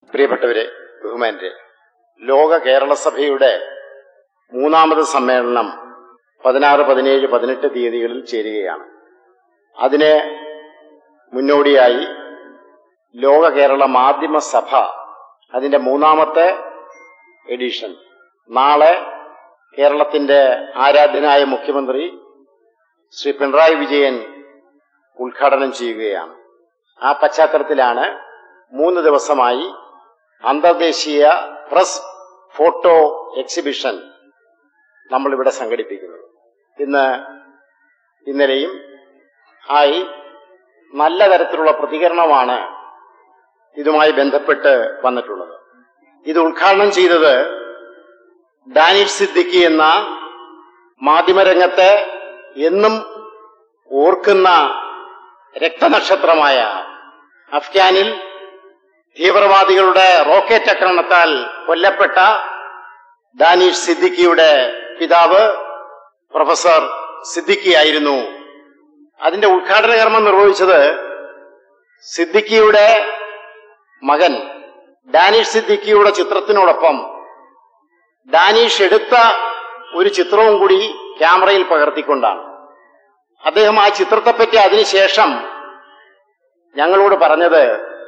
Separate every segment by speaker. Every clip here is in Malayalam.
Speaker 1: പ്രിയപ്പെട്ടവരെ ബഹുമാനരെ ലോക കേരള സഭയുടെ മൂന്നാമത് സമ്മേളനം പതിനാറ് പതിനേഴ് പതിനെട്ട് തീയതികളിൽ ചേരുകയാണ് അതിന് മുന്നോടിയായി ലോക കേരള മാധ്യമ സഭ അതിന്റെ മൂന്നാമത്തെ എഡിഷൻ നാളെ കേരളത്തിന്റെ ആരാധ്യനായ മുഖ്യമന്ത്രി ശ്രീ പിണറായി വിജയൻ ഉദ്ഘാടനം ചെയ്യുകയാണ് ആ പശ്ചാത്തലത്തിലാണ് മൂന്ന് ദിവസമായി അന്തർദേശീയ പ്രസ് ഫോട്ടോ എക്സിബിഷൻ നമ്മളിവിടെ സംഘടിപ്പിക്കുന്നത് ഇന്ന് ഇന്നലെയും ആയി നല്ല തരത്തിലുള്ള പ്രതികരണമാണ് ഇതുമായി ബന്ധപ്പെട്ട് വന്നിട്ടുള്ളത് ഇത് ഉദ്ഘാടനം ചെയ്തത് ഡാനിഷ് സിദ്ദിഖി എന്ന മാധ്യമരംഗത്തെ എന്നും ഓർക്കുന്ന രക്തനക്ഷത്രമായ അഫ്ഗാനിൽ തീവ്രവാദികളുടെ റോക്കറ്റ് ആക്രമണത്താൽ കൊല്ലപ്പെട്ട ഡാനിഷ് സിദ്ദിഖിയുടെ പിതാവ് പ്രൊഫസർ സിദ്ദിഖി ആയിരുന്നു അതിന്റെ ഉദ്ഘാടന കർമ്മം നിർവഹിച്ചത് സിദ്ദിഖിയുടെ മകൻ ഡാനിഷ് സിദ്ദിഖിയുടെ ചിത്രത്തിനോടൊപ്പം ഡാനിഷ് എടുത്ത ഒരു ചിത്രവും കൂടി ക്യാമറയിൽ പകർത്തിക്കൊണ്ടാണ് അദ്ദേഹം ആ ചിത്രത്തെപ്പറ്റി അതിനുശേഷം ഞങ്ങളോട് പറഞ്ഞത്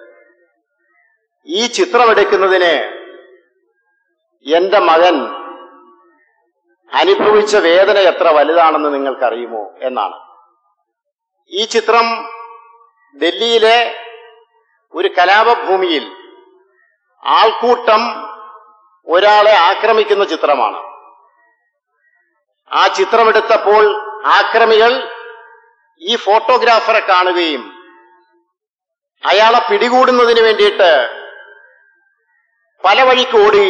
Speaker 1: ഈ ചിത്രം എടുക്കുന്നതിന് എന്റെ മകൻ അനുഭവിച്ച വേദന എത്ര വലുതാണെന്ന് നിങ്ങൾക്കറിയുമോ എന്നാണ് ഈ ചിത്രം ഡൽഹിയിലെ ഒരു കലാപഭൂമിയിൽ ആൾക്കൂട്ടം ഒരാളെ ആക്രമിക്കുന്ന ചിത്രമാണ് ആ ചിത്രമെടുത്തപ്പോൾ ആക്രമികൾ ഈ ഫോട്ടോഗ്രാഫറെ കാണുകയും അയാളെ പിടികൂടുന്നതിന് വേണ്ടിയിട്ട് പല വഴിക്ക് ഓടി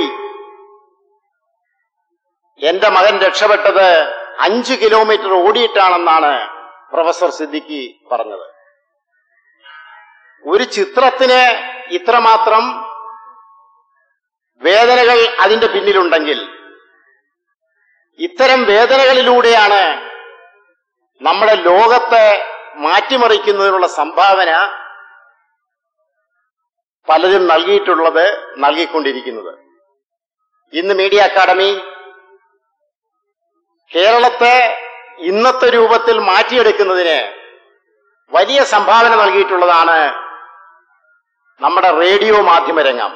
Speaker 1: എന്റെ മകൻ രക്ഷപ്പെട്ടത് അഞ്ച് കിലോമീറ്റർ ഓടിയിട്ടാണെന്നാണ് പ്രൊഫസർ സിദ്ദിഖി പറഞ്ഞത് ഒരു ചിത്രത്തിന് ഇത്രമാത്രം വേദനകൾ അതിന്റെ പിന്നിലുണ്ടെങ്കിൽ ഇത്തരം വേദനകളിലൂടെയാണ് നമ്മുടെ ലോകത്തെ മാറ്റിമറിക്കുന്നതിനുള്ള സംഭാവന പലരും നൽകിയിട്ടുള്ളത് നൽകിക്കൊണ്ടിരിക്കുന്നത് ഇന്ന് മീഡിയ അക്കാദമി കേരളത്തെ ഇന്നത്തെ രൂപത്തിൽ മാറ്റിയെടുക്കുന്നതിന് വലിയ സംഭാവന നൽകിയിട്ടുള്ളതാണ് നമ്മുടെ റേഡിയോ മാധ്യമരംഗം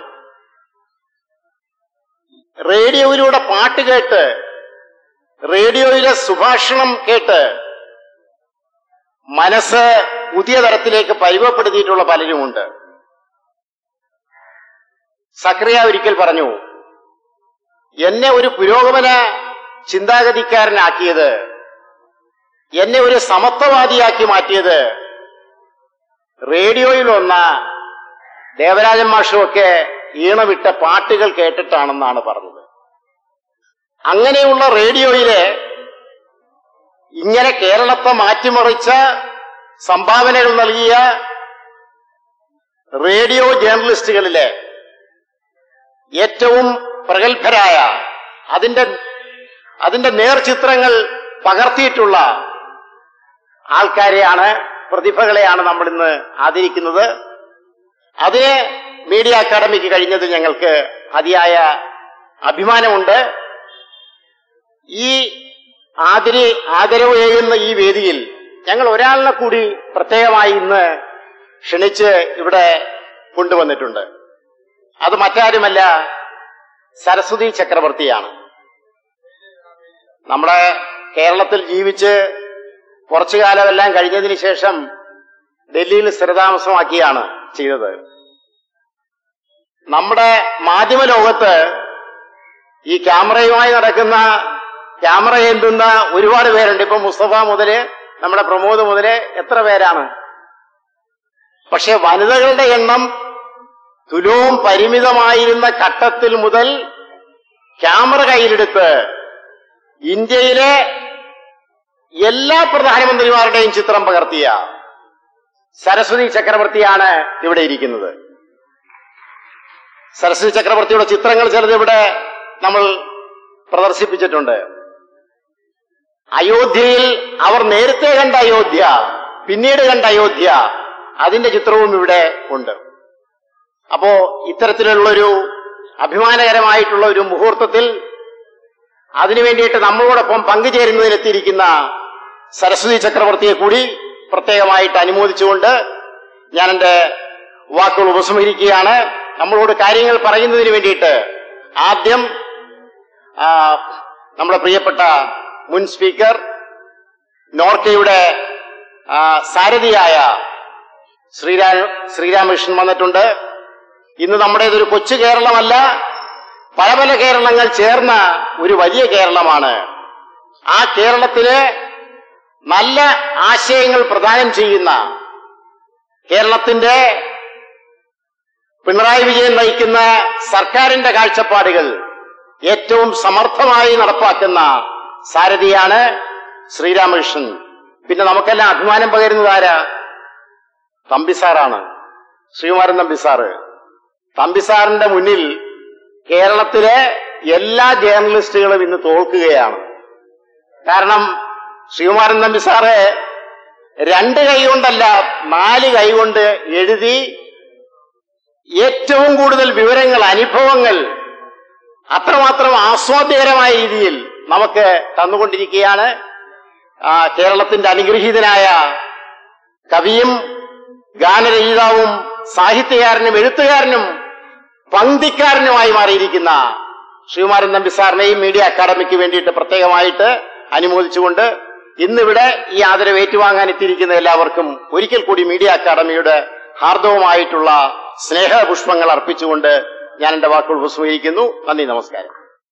Speaker 1: റേഡിയോയിലൂടെ പാട്ട് കേട്ട് റേഡിയോയിലെ സുഭാഷണം കേട്ട് മനസ്സ് പുതിയ തരത്തിലേക്ക് പരിവപ്പെടുത്തിയിട്ടുള്ള പലരുമുണ്ട് സക്രിയ ഒരിക്കൽ പറഞ്ഞു എന്നെ ഒരു പുരോഗമന ചിന്താഗതിക്കാരനാക്കിയത് എന്നെ ഒരു സമത്വവാദിയാക്കി മാറ്റിയത് റേഡിയോയിൽ വന്ന ദേവരാജൻ മാഷുമൊക്കെ ഈണവിട്ട പാട്ടുകൾ കേട്ടിട്ടാണെന്നാണ് പറഞ്ഞത് അങ്ങനെയുള്ള റേഡിയോയിലെ ഇങ്ങനെ കേരളത്തെ മാറ്റിമറിച്ച സംഭാവനകൾ നൽകിയ റേഡിയോ ജേർണലിസ്റ്റുകളിലെ ഏറ്റവും പ്രഗത്ഭരായ അതിന്റെ അതിന്റെ നേർചിത്രങ്ങൾ പകർത്തിയിട്ടുള്ള ആൾക്കാരെയാണ് പ്രതിഭകളെയാണ് നമ്മൾ ഇന്ന് ആദരിക്കുന്നത് അതിന് മീഡിയ അക്കാദമിക്ക് കഴിഞ്ഞതിൽ ഞങ്ങൾക്ക് അതിയായ അഭിമാനമുണ്ട് ഈ ആദരി ആദരവേകുന്ന ഈ വേദിയിൽ ഞങ്ങൾ ഒരാളിനെ കൂടി പ്രത്യേകമായി ഇന്ന് ക്ഷണിച്ച് ഇവിടെ കൊണ്ടുവന്നിട്ടുണ്ട് അത് മറ്റാരുമല്ല സരസ്വതി ചക്രവർത്തിയാണ് നമ്മുടെ കേരളത്തിൽ ജീവിച്ച് കുറച്ചു കാലമെല്ലാം കഴിഞ്ഞതിന് ശേഷം ഡൽഹിയിൽ സ്ഥിരതാമസമാക്കിയാണ് ചെയ്തത് നമ്മുടെ മാധ്യമ ലോകത്ത് ഈ ക്യാമറയുമായി നടക്കുന്ന ക്യാമറ ഏന്തുന്ന ഒരുപാട് പേരുണ്ട് ഇപ്പൊ മുസ്തഫ മുതല് നമ്മുടെ പ്രമോദ് മുതല് എത്ര പേരാണ് പക്ഷെ വനിതകളുടെ എണ്ണം തുലവും പരിമിതമായിരുന്ന ഘട്ടത്തിൽ മുതൽ ക്യാമറ കയ്യിലെടുത്ത് ഇന്ത്യയിലെ എല്ലാ പ്രധാനമന്ത്രിമാരുടെയും ചിത്രം പകർത്തിയ സരസ്വതി ചക്രവർത്തിയാണ് ഇവിടെ ഇരിക്കുന്നത് സരസ്വതി ചക്രവർത്തിയുടെ ചിത്രങ്ങൾ ചിലത് ഇവിടെ നമ്മൾ പ്രദർശിപ്പിച്ചിട്ടുണ്ട് അയോധ്യയിൽ അവർ നേരത്തെ കണ്ട അയോധ്യ പിന്നീട് കണ്ട അയോധ്യ അതിന്റെ ചിത്രവും ഇവിടെ ഉണ്ട് അപ്പോ ഇത്തരത്തിലുള്ളൊരു അഭിമാനകരമായിട്ടുള്ള ഒരു മുഹൂർത്തത്തിൽ അതിനു വേണ്ടിയിട്ട് നമ്മളോടൊപ്പം പങ്കുചേരുന്നതിനെത്തിയിരിക്കുന്ന സരസ്വതി ചക്രവർത്തിയെ കൂടി പ്രത്യേകമായിട്ട് അനുമോദിച്ചുകൊണ്ട് ഞാൻ എന്റെ വാക്കുകൾ ഉപസംഹരിക്കുകയാണ് നമ്മളോട് കാര്യങ്ങൾ പറയുന്നതിന് വേണ്ടിയിട്ട് ആദ്യം ആ, നമ്മുടെ പ്രിയപ്പെട്ട മുൻ സ്പീക്കർ നോർക്കയുടെ ആ, സാരഥിയായ ശ്രീരാ ശ്രീരാമകൃഷ്ണൻ വന്നിട്ടുണ്ട് ഇന്ന് നമ്മുടേതൊരു കൊച്ചു കേരളമല്ല പല പല കേരളങ്ങൾ ചേർന്ന ഒരു വലിയ കേരളമാണ് ആ കേരളത്തില് നല്ല ആശയങ്ങൾ പ്രദാനം ചെയ്യുന്ന കേരളത്തിന്റെ പിണറായി വിജയൻ നയിക്കുന്ന സർക്കാരിന്റെ കാഴ്ചപ്പാടുകൾ ഏറ്റവും സമർത്ഥമായി നടപ്പാക്കുന്ന സാരഥിയാണ് ശ്രീരാമകൃഷ്ണൻ പിന്നെ നമുക്കെല്ലാം അഭിമാനം പകരുന്നത് ആരാ തമ്പിസാറാണ് ശ്രീകുമാരൻ തമ്പിസാറ് തമ്പിസാറിന്റെ മുന്നിൽ കേരളത്തിലെ എല്ലാ ജേർണലിസ്റ്റുകളും ഇന്ന് തോൽക്കുകയാണ് കാരണം ശ്രീകുമാരൻ തമ്പിസാറ് രണ്ട് കൈ കൊണ്ടല്ല നാല് കൈ കൊണ്ട് എഴുതി ഏറ്റവും കൂടുതൽ വിവരങ്ങൾ അനുഭവങ്ങൾ അത്രമാത്രം ആസ്വാദ്യകരമായ രീതിയിൽ നമുക്ക് തന്നുകൊണ്ടിരിക്കുകയാണ് ആ, കേരളത്തിന്റെ അനുഗ്രഹീതനായ കവിയും ഗാനരചയിതാവും സാഹിത്യകാരനും എഴുത്തുകാരനും പങ്ക്തിക്കാരനുമായി മാറിയിരിക്കുന്ന ശ്രീകുമാരൻ നമ്പി സാറിനെയും മീഡിയ അക്കാദമിക്ക് വേണ്ടിയിട്ട് പ്രത്യേകമായിട്ട് അനുമോദിച്ചുകൊണ്ട് ഇന്നിവിടെ ഈ ആദരവ് ഏറ്റുവാങ്ങാൻ എത്തിയിരിക്കുന്ന എല്ലാവർക്കും ഒരിക്കൽ കൂടി മീഡിയ അക്കാദമിയുടെ ഹാർദവുമായിട്ടുള്ള സ്നേഹപുഷ്പങ്ങൾ അർപ്പിച്ചുകൊണ്ട് ഞാൻ എന്റെ വാക്കുകൾ ഉപസ്മരിക്കുന്നു നന്ദി നമസ്കാരം